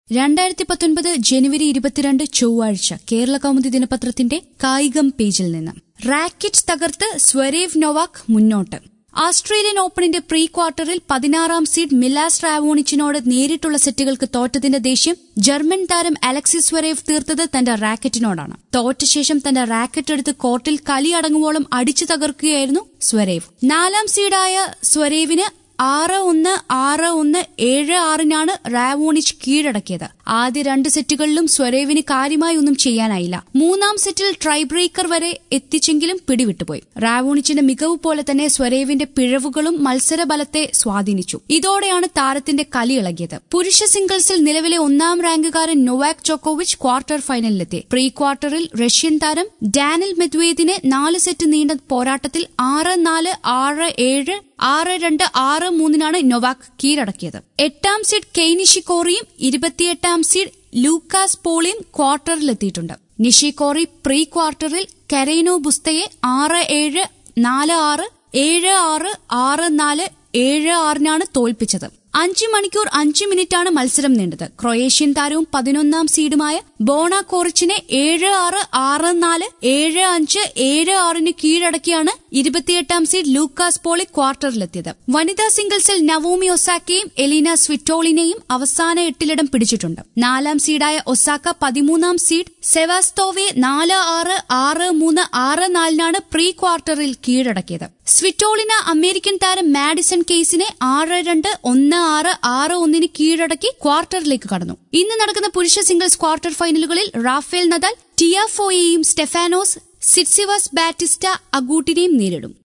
രണ്ടായിരത്തി പത്തൊൻപത് ജനുവരി ഇരുപത്തിരണ്ട് ചൊവ്വാഴ്ച കേരള കൗമുദി ദിനപത്രത്തിന്റെ കായികം പേജിൽ നിന്ന് റാക്കറ്റ് തകർത്ത് സ്വരേവ് നൊവാക് മുന്നോട്ട് ആസ്ട്രേലിയൻ ഓപ്പണിന്റെ പ്രീ ക്വാർട്ടറിൽ പതിനാറാം സീഡ് മിലാസ് റാവോണിച്ചിനോട് നേരിട്ടുള്ള സെറ്റുകൾക്ക് തോറ്റതിന്റെ ദേഷ്യം ജർമ്മൻ താരം അലക്സിസ് സ്വരേവ് തീർത്തത് തന്റെ റാക്കറ്റിനോടാണ് തോറ്റ ശേഷം തന്റെ റാക്കറ്റ് എടുത്ത് കോർട്ടിൽ കളി അടങ്ങുവോളം അടിച്ചു തകർക്കുകയായിരുന്നു സ്വരേവ് നാലാം സീഡായ സ്വരേവിന് ആറ് ഒന്ന് ആറ് ഒന്ന് ഏഴ് ആറിനാണ് റാവോണിച്ച് കീഴടക്കിയത് ആദ്യ രണ്ട് സെറ്റുകളിലും സ്വരേവിന് കാര്യമായി ഒന്നും ചെയ്യാനായില്ല മൂന്നാം സെറ്റിൽ ട്രൈ ബ്രേക്കർ വരെ എത്തിച്ചെങ്കിലും പിടിവിട്ടുപോയി റാവോണിച്ചിന്റെ മികവ് പോലെ തന്നെ സ്വരേവിന്റെ പിഴവുകളും മത്സരബലത്തെ സ്വാധീനിച്ചു ഇതോടെയാണ് താരത്തിന്റെ കലി ഇളകിയത് പുരുഷ സിംഗിൾസിൽ നിലവിലെ ഒന്നാം റാങ്കുകാരൻ നൊവാക് ജോക്കോവിച്ച് ക്വാർട്ടർ ഫൈനലിലെത്തി പ്രീ ക്വാർട്ടറിൽ റഷ്യൻ താരം ഡാനിൽ മെദ്വേദിനെ നാല് സെറ്റ് നീണ്ട പോരാട്ടത്തിൽ ആറ് നാല് ആറ് ഏഴ് ആറ് രണ്ട് ആറ് മൂന്നിനാണ് നൊവാക് കീഴടക്കിയത് എട്ടാം സീഡ് കെയ്നിഷിക്കോറിയും ഇരുപത്തിയെട്ടാം സീഡ് ലൂക്കാസ് പോളിയും ക്വാർട്ടറിലെത്തിയിട്ടുണ്ട് നിഷിക്കോറി പ്രീ ക്വാർട്ടറിൽ കരൈനോ ബുസ്തയെ ആറ് ഏഴ് നാല് ആറ് ഏഴ് ആറ് ആറ് നാല് ഏഴ് ആറിനാണ് തോൽപ്പിച്ചത് അഞ്ച് മണിക്കൂർ അഞ്ച് മിനിറ്റാണ് മത്സരം നീണ്ടത് ക്രൊയേഷ്യൻ താരവും പതിനൊന്നാം സീഡുമായ ബോണ കോറിച്ചിനെ ഏഴ് ആറ് ആറ് നാല് ഏഴ് അഞ്ച് ഏഴ് ആറിന് കീഴടക്കിയാണ് ഇരുപത്തിയെട്ടാം സീഡ് ലൂക്കാസ് പോളി ക്വാർട്ടറിലെത്തിയത് വനിതാ സിംഗിൾസിൽ നവോമി ഒസാക്കയും എലീന സ്വിറ്റോളിനെയും അവസാന എട്ടിലിടം പിടിച്ചിട്ടുണ്ട് നാലാം സീഡായ ഒസാക്ക പതിമൂന്നാം സീഡ് സെവാസ്തോവെ നാല് ആറ് ആറ് മൂന്ന് ആറ് നാലിനാണ് പ്രീ ക്വാർട്ടറിൽ കീഴടക്കിയത് സ്വിറ്റോളിന അമേരിക്കൻ താരം മാഡിസൺ കേസിനെ ആറ് രണ്ട് ഒന്ന് ആറ് ആറ് ഒന്നിന് കീഴടക്കി ക്വാർട്ടറിലേക്ക് കടന്നു ഇന്ന് നടക്കുന്ന പുരുഷ സിംഗിൾസ് ക്വാർട്ടർ ഫൈനലുകളിൽ റാഫേൽ നദാൽ ടിയാഫോയെയും സ്റ്റെഫാനോസ് സിറ്റ്സിവാസ് ബാറ്റിസ്റ്റ അഗൂട്ടിനെയും നേരിടും